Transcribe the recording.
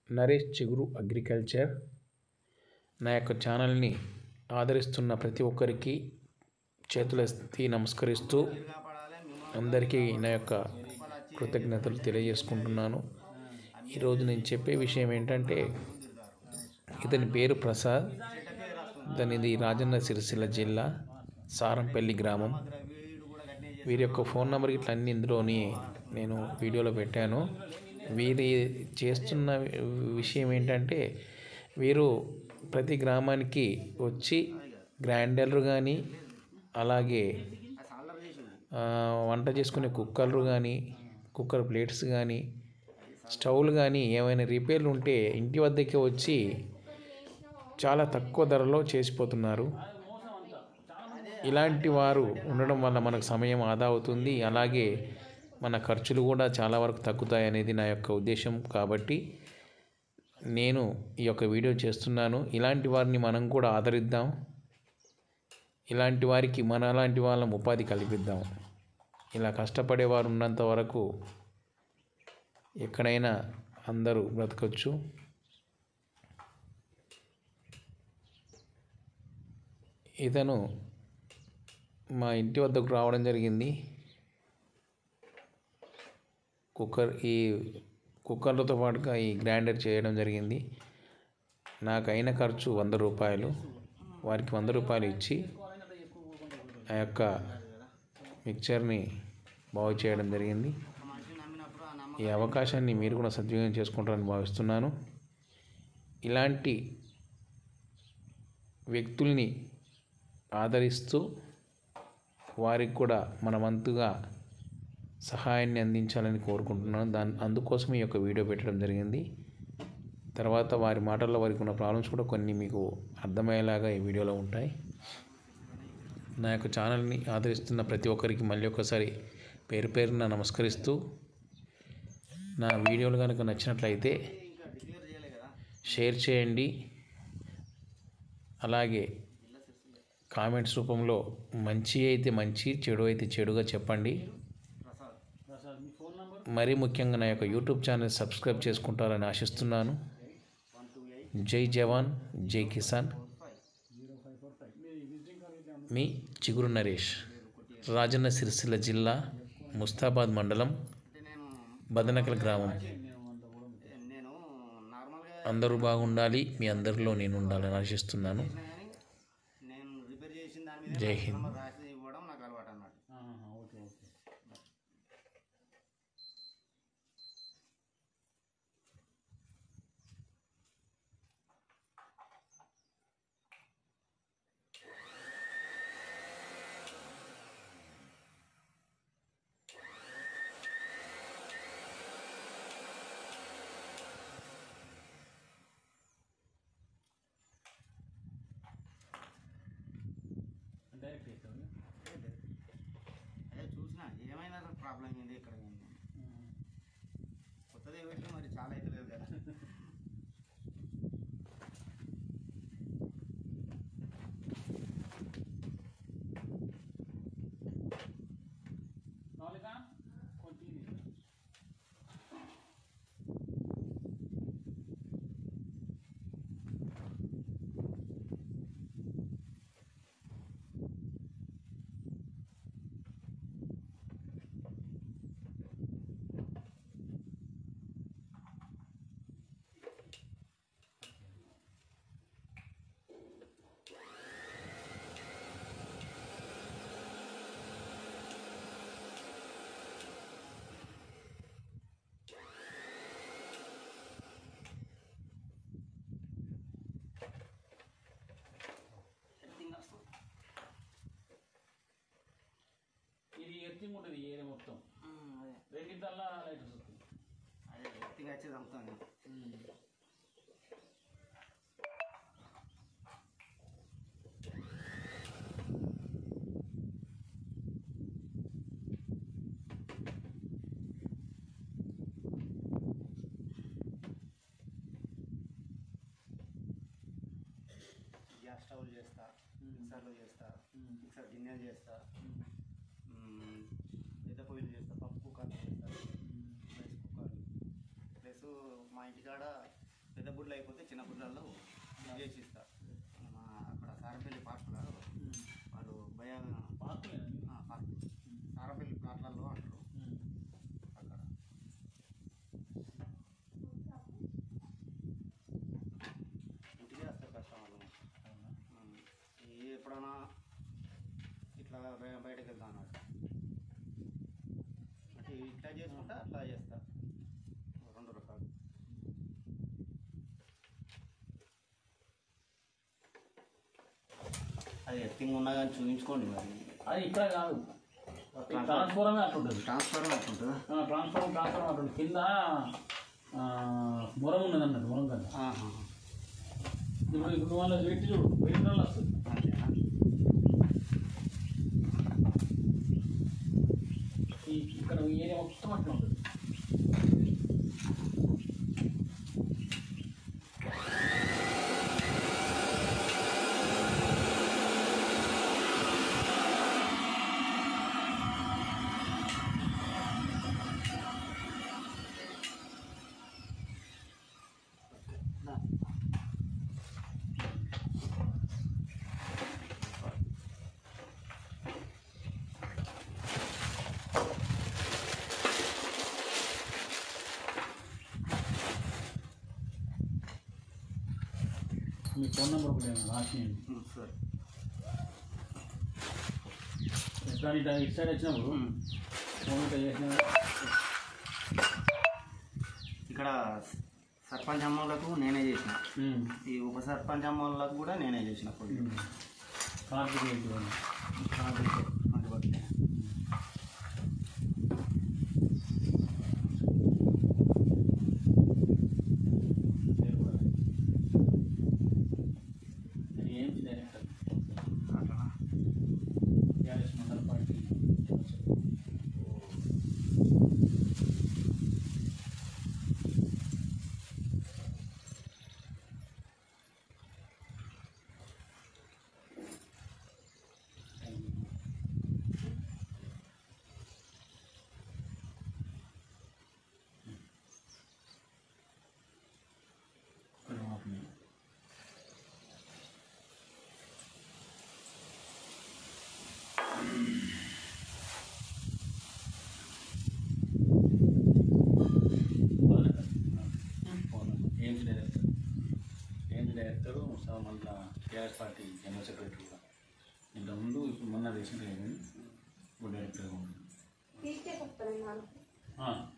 నరేష్ చిగురు అగ్రికల్చర్ నా యొక్క ఛానల్ని ఆదరిస్తున్న ప్రతి ఒక్కరికి చేతులెత్తి నమస్కరిస్తూ అందరికీ నా యొక్క కృతజ్ఞతలు తెలియజేసుకుంటున్నాను ఈరోజు నేను చెప్పే విషయం ఏంటంటే ఇతని పేరు ప్రసాద్ ఇతనిది రాజన్న సిరిసిల్ల జిల్లా సారంపల్లి గ్రామం వీరి యొక్క ఫోన్ నెంబర్ ఇట్లా అన్ని ఇందులోని నేను వీడియోలో పెట్టాను వీరి చేస్తున్న విషయం ఏంటంటే వీరు ప్రతి గ్రామానికి వచ్చి గ్రైండర్లు కానీ అలాగే ఆ, వంట చేసుకునే కుక్కర్లు కానీ కుక్కర్ ప్లేట్స్ కానీ స్టవ్లు కానీ ఏమైనా రిపేర్లు ఉంటే ఇంటి వద్దకే వచ్చి చాలా తక్కువ ధరలో చేసిపోతున్నారు ఇలాంటి వారు ఉండడం వల్ల మనకు సమయం ఆదా అవుతుంది అలాగే మన ఖర్చులు కూడా చాలా వరకు తగ్గుతాయి అనేది నా యొక్క ఉద్దేశం కాబట్టి నేను ఈ యొక్క వీడియో చేస్తున్నాను ఇలాంటి వారిని మనం కూడా ఆదరిద్దాం ఇలాంటి వారికి మన అలాంటి వాళ్ళం ఉపాధి కల్పిద్దాం ఇలా కష్టపడేవారు ఉన్నంత వరకు ఎక్కడైనా అందరూ బ్రతకచ్చు ఇతను మా ఇంటి వద్దకు రావడం జరిగింది కుక్కర్ ఈ కుక్కర్లతో పాటుగా ఈ గ్రైండర్ చేయడం జరిగింది నాకు అయిన ఖర్చు వంద రూపాయలు వారికి వంద రూపాయలు ఇచ్చి ఆ యొక్క మిక్చర్ని బాగు చేయడం జరిగింది ఈ అవకాశాన్ని మీరు కూడా సద్వినియోగం చేసుకుంటారని భావిస్తున్నాను ఇలాంటి వ్యక్తుల్ని ఆదరిస్తూ వారికి కూడా మన వంతుగా సహాయాన్ని అందించాలని కోరుకుంటున్నాను దాని అందుకోసం ఈ యొక్క వీడియో పెట్టడం జరిగింది తర్వాత వారి మాటల్లో వారికి ఉన్న ప్రాబ్లమ్స్ కూడా కొన్ని మీకు అర్థమయ్యేలాగా ఈ వీడియోలో ఉంటాయి నా యొక్క ఛానల్ని ఆదరిస్తున్న ప్రతి ఒక్కరికి మళ్ళీ ఒకసారి పేరు పేరున నమస్కరిస్తూ నా వీడియోలు కనుక నచ్చినట్లయితే షేర్ చేయండి అలాగే కామెంట్స్ రూపంలో మంచి అయితే మంచి చెడు అయితే చెడుగా చెప్పండి మరీ ముఖ్యంగా నా యొక్క యూట్యూబ్ ఛానల్ సబ్స్క్రైబ్ చేసుకుంటారని ఆశిస్తున్నాను జై జవాన్ జై కిసాన్ మీ చిగురు నరేష్ రాజన్న సిరిసిల్ల జిల్లా ముస్తాబాద్ మండలం బదనకల్ గ్రామం నేను నార్మల్గా అందరూ బాగుండాలి మీ అందరిలో నేను ఉండాలని ఆశిస్తున్నాను కానీ నేను రిపేర్ చేసిన దాని మీద జై హింద్ నెంబర్ రాసి ఇవ్వడం నాకు అలవాటు అన్నమాట ఓకే ఓకే డైరెక్ట్ చేస్తాను అదే చూసిన ఏమైనా ప్రాబ్లం ఏంది ఇక్కడ ఏంది కొత్తది పెట్టి మరి చాలా అయితే లేదు కదా నాలుగా కొంచెం ఇది ఎర్తింగ్ ఉంటుంది ఈ ఏరియా మొత్తం అదే రెండింటల్లా లైట్ వస్తుంది అదే వ్యక్తిగా వచ్చేది అమ్ముతుంది గ్యాస్ స్టవ్లు చేస్తా మిక్సర్లు చేస్తా మిక్సర్ గిన్నెలు చేస్తా మ్మ్, పెద్ద పొయ్యిలు చేస్తా పప్పు కుక్కర్లు చేస్తా రైస్ కుక్కర్లు ప్లస్ మా ఇంటికాడ పెద్ద బుడ్లు అయిపోతే చిన్న బుడ్లలో చేసి ఇస్తా మా అక్కడ సారపల్లి పార్కులో వాళ్ళు భయ పార్కులేనా ఆ, పార్క్ సారపల్లి ప్లాట్లలో అంటారు అక్కడ ఇంటికే వస్తారు కస్టమర్లు ఉమ్. ఈ ఎప్పుడైనా ఇట్లా బయ- బయటకు వెళ్తా అన్నట్టు అంటే ఇట్లా చేసుకుంటా అట్లా చేస్తా రెండు రకాలు అది ఎత్తింగ్ ఉన్నా కానీ చూపించుకోండి మరి అది ఇక్కడ కాదు ఈ ట్రాన్స్ఫార్మే అట్లుంటుంది ట్రాన్స్ఫర్ ఉంటుందా ట్రాన్స్ఫార్మ్ ట్రాన్స్ఫార్మ్ అట్లుంటుంది కింద ఆ, మురం ఉన్నది అన్నట్టు మురం కదా ఆహా. ఇప్పుడు ఇప్పుడు వాళ్ళ వెయిట్ చూడు వెయిట్ వాళ్ళు వస్తుంది అంతేనా ఈ ఇక్కడ ఈ ఏరియా మొత్తం అట్లా ఉంటుంది దా. మీ ఫోన్ నెంబర్ ఒకటి రాసియండి ఉమ్, సరే ఎట్లా ఇటు ఇటు సైడ్ వచ్చినప్పుడు ఉమ్. ఫోన్ ఇట్లా చేసిన ఇక్కడ సర్పంచ్ అమ్మలకు నేనే చేసిన ఈ ఉప సర్పంచ్ అమ్మలకు కూడా నేనే చేసిన కొద్దిగా కార్తీక రెడ్డి అందుబట్టి పేరు కూడా నేను ఏఎంసీ డైరెక్టర్ అట్లా టీఆర్ఎస్ మండల party AMC director AMC director మళ్ళీ టీఆర్ఎస్ పార్టీ జనరల్ సెక్రటరీ కూడా ఇంతకుముందు ఇప్పుడు మొన్న రీసెంట్గా అయింది ఇప్పుడు డైరెక్టర్గా ఉంది తీస్తే చెప్తాను ఆ,